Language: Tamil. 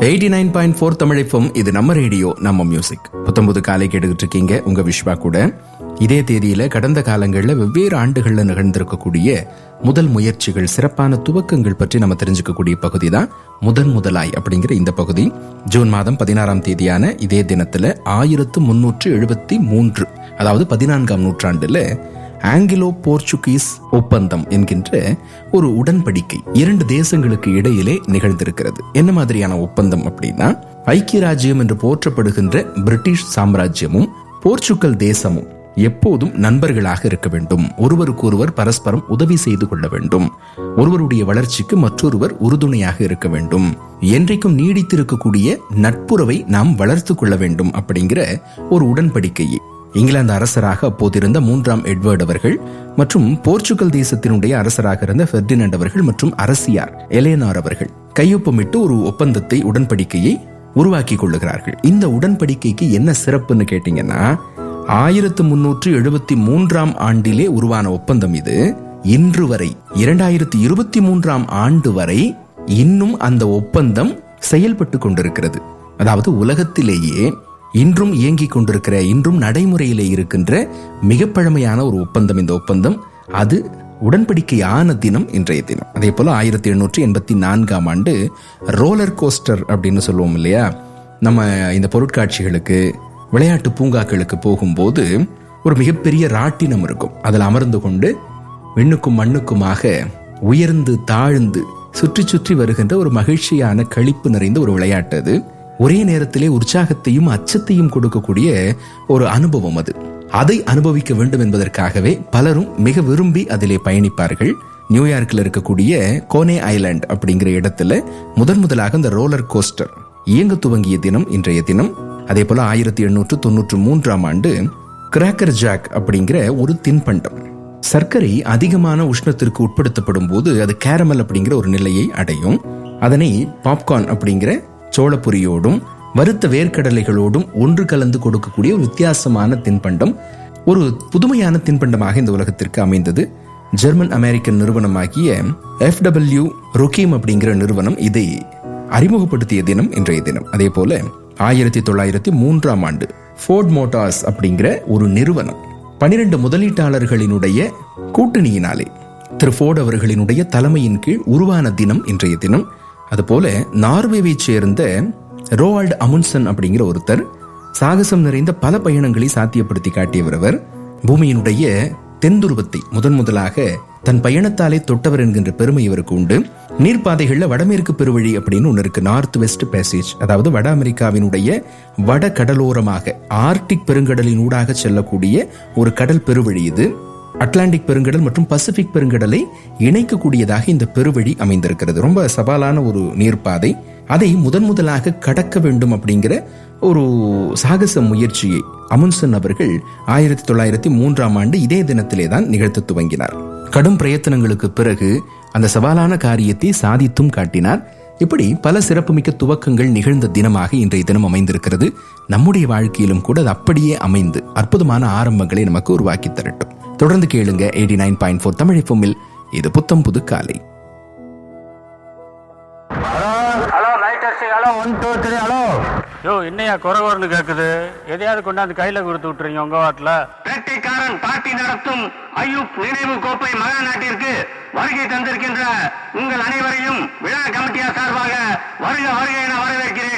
எயிட்டி நைன் பாயிண்ட் ஃபோர் தமிழைப்பும் இது நம்ம ரேடியோ நம்ம மியூசிக் புத்தம்புது காலை கேட்டுக்கிட்டு இருக்கீங்க உங்க விஸ்வா கூட இதே தேதியில கடந்த காலங்களில் வெவ்வேறு ஆண்டுகளில் நிகழ்ந்திருக்கக்கூடிய முதல் முயற்சிகள் சிறப்பான துவக்கங்கள் பற்றி நம்ம தெரிஞ்சுக்கக்கூடிய பகுதி தான் முதன் முதலாய் அப்படிங்கிற இந்த பகுதி ஜூன் மாதம் பதினாறாம் தேதியான இதே தினத்துல ஆயிரத்து முன்னூற்று எழுபத்தி மூன்று அதாவது பதினான்காம் நூற்றாண்டுல ஆங்கிலோ போர்ச்சுகீஸ் ஒப்பந்தம் என்கின்ற ஒரு உடன்படிக்கை இரண்டு தேசங்களுக்கு இடையிலே நிகழ்ந்திருக்கிறது என்ன மாதிரியான ஒப்பந்தம் அப்படின்னா ஐக்கிய ராஜ்யம் என்று போற்றப்படுகின்ற பிரிட்டிஷ் சாம்ராஜ்யமும் போர்ச்சுகல் தேசமும் எப்போதும் நண்பர்களாக இருக்க வேண்டும் ஒருவருக்கொருவர் பரஸ்பரம் உதவி செய்து கொள்ள வேண்டும் ஒருவருடைய வளர்ச்சிக்கு மற்றொருவர் உறுதுணையாக இருக்க வேண்டும் என்றைக்கும் நீடித்திருக்கக்கூடிய நட்புறவை நாம் வளர்த்து கொள்ள வேண்டும் அப்படிங்கிற ஒரு உடன்படிக்கையை இங்கிலாந்து அரசராக அப்போதிருந்த மூன்றாம் எட்வர்ட் அவர்கள் மற்றும் போர்ச்சுகல் தேசத்தினுடைய அரசராக இருந்த பெர்டினண்ட் அவர்கள் மற்றும் அரசியார் எலேனார் அவர்கள் கையொப்பமிட்டு ஒரு ஒப்பந்தத்தை உடன்படிக்கையை உருவாக்கி கொள்ளுகிறார்கள் இந்த உடன்படிக்கைக்கு என்ன சிறப்புன்னு கேட்டீங்கன்னா ஆயிரத்து முன்னூற்று எழுபத்தி மூன்றாம் ஆண்டிலே உருவான ஒப்பந்தம் இது இன்று வரை இரண்டாயிரத்தி இருபத்தி மூன்றாம் ஆண்டு வரை இன்னும் அந்த ஒப்பந்தம் செயல்பட்டு கொண்டிருக்கிறது அதாவது உலகத்திலேயே இன்றும் இயங்கிக் கொண்டிருக்கிற இன்றும் நடைமுறையிலே இருக்கின்ற மிக பழமையான ஒரு ஒப்பந்தம் இந்த ஒப்பந்தம் அது உடன்படிக்கையான தினம் இன்றைய தினம் அதே போல ஆயிரத்தி எண்ணூற்றி எண்பத்தி நான்காம் ஆண்டு ரோலர் கோஸ்டர் அப்படின்னு சொல்லுவோம் இல்லையா நம்ம இந்த பொருட்காட்சிகளுக்கு விளையாட்டு பூங்காக்களுக்கு போகும்போது ஒரு மிகப்பெரிய ராட்டினம் இருக்கும் அதில் அமர்ந்து கொண்டு விண்ணுக்கும் மண்ணுக்குமாக உயர்ந்து தாழ்ந்து சுற்றி சுற்றி வருகின்ற ஒரு மகிழ்ச்சியான களிப்பு நிறைந்த ஒரு விளையாட்டு அது ஒரே நேரத்திலே உற்சாகத்தையும் அச்சத்தையும் கொடுக்கக்கூடிய ஒரு அனுபவம் அது அதை அனுபவிக்க வேண்டும் என்பதற்காகவே பலரும் மிக விரும்பி அதிலே பயணிப்பார்கள் நியூயார்க்கில் இருக்கக்கூடிய கோனே ஐலாண்ட் அப்படிங்கிற இடத்துல முதன் முதலாக இந்த ரோலர் கோஸ்டர் இயங்க துவங்கிய தினம் இன்றைய தினம் அதே போல ஆயிரத்தி எண்ணூற்று தொன்னூற்று மூன்றாம் ஆண்டு கிராக்கர் ஜாக் அப்படிங்கிற ஒரு தின்பண்டம் சர்க்கரை அதிகமான உஷ்ணத்திற்கு உட்படுத்தப்படும் போது அது கேரமல் அப்படிங்கிற ஒரு நிலையை அடையும் அதனை பாப்கார்ன் அப்படிங்கிற சோளப்பொரியோடும் வறுத்த வேர்க்கடலைகளோடும் ஒன்று கலந்து கொடுக்கக்கூடிய ஒரு வித்தியாசமான தின்பண்டம் ஒரு புதுமையான தின்பண்டமாக இந்த உலகத்திற்கு அமைந்தது ஜெர்மன் அமெரிக்கன் நிறுவனமாகிய எஃப் டபிள்யூ ருக்கீம் அப்படிங்கிற நிறுவனம் இதை அறிமுகப்படுத்திய தினம் இன்றைய தினம் அதே போல ஆயிரத்தி தொள்ளாயிரத்தி மூன்றாம் ஆண்டு ஃபோர்ட் மோட்டார்ஸ் அப்படிங்கிற ஒரு நிறுவனம் பனிரெண்டு முதலீட்டாளர்களினுடைய கூட்டணியினாலே திரு ஃபோர்ட் அவர்களினுடைய தலைமையின் கீழ் உருவான தினம் இன்றைய தினம் அதுபோல நார்வேவை சேர்ந்த ரோவால்ட் அமுன்சன் அப்படிங்கிற ஒருத்தர் சாகசம் நிறைந்த பல பயணங்களை சாத்தியப்படுத்தி காட்டியவர் அவர் பூமியினுடைய தென்துருவத்தை முதன் முதலாக தன் பயணத்தாலே தொட்டவர் என்கின்ற பெருமை இவருக்கு உண்டு நீர்ப்பாதைகள்ல வடமேற்கு பெருவழி அப்படின்னு ஒன்று இருக்கு நார்த் வெஸ்ட் பேசேஜ் அதாவது வட அமெரிக்காவினுடைய வட கடலோரமாக ஆர்டிக் பெருங்கடலின் ஊடாக செல்லக்கூடிய ஒரு கடல் பெருவழி இது அட்லாண்டிக் பெருங்கடல் மற்றும் பசிபிக் பெருங்கடலை இணைக்கக்கூடியதாக இந்த பெருவழி அமைந்திருக்கிறது ரொம்ப சவாலான ஒரு நீர்ப்பாதை அதை முதன் முதலாக கடக்க வேண்டும் அப்படிங்கிற ஒரு சாகச முயற்சியை அமுன்சன் அவர்கள் ஆயிரத்தி தொள்ளாயிரத்தி மூன்றாம் ஆண்டு இதே தினத்திலே தான் நிகழ்த்த துவங்கினார் கடும் பிரயத்தனங்களுக்கு பிறகு அந்த சவாலான காரியத்தை சாதித்தும் காட்டினார் இப்படி பல சிறப்புமிக்க துவக்கங்கள் நிகழ்ந்த தினமாக இன்றைய தினம் அமைந்திருக்கிறது நம்முடைய வாழ்க்கையிலும் கூட அது அப்படியே அமைந்து அற்புதமான ஆரம்பங்களை நமக்கு உருவாக்கி தரட்டும் தொடர்ந்து கேளுங்க eighty nine point four Tamil எஃப்எம்மில் இது புத்தம் புது காலை ஹலோ லைட் அடிச்சு hello one two three hello yo என்னையா குறை குறைன்னு கேட்குது எதையாவது கொண்டாந்து கையில கொடுத்து விட்டுறீங்க உங்க வாட்டில் வேட்டைக்காரன் பார்ட்டி நடத்தும் ஐயூப் நினைவு கோப்பை மகா நாட்டிற்கு வருகை தந்திருக்கின்ற உங்கள் அனைவரையும் விழா கமிட்டியார் சார்பாக வருக வருக என வரவேற்கிறேன்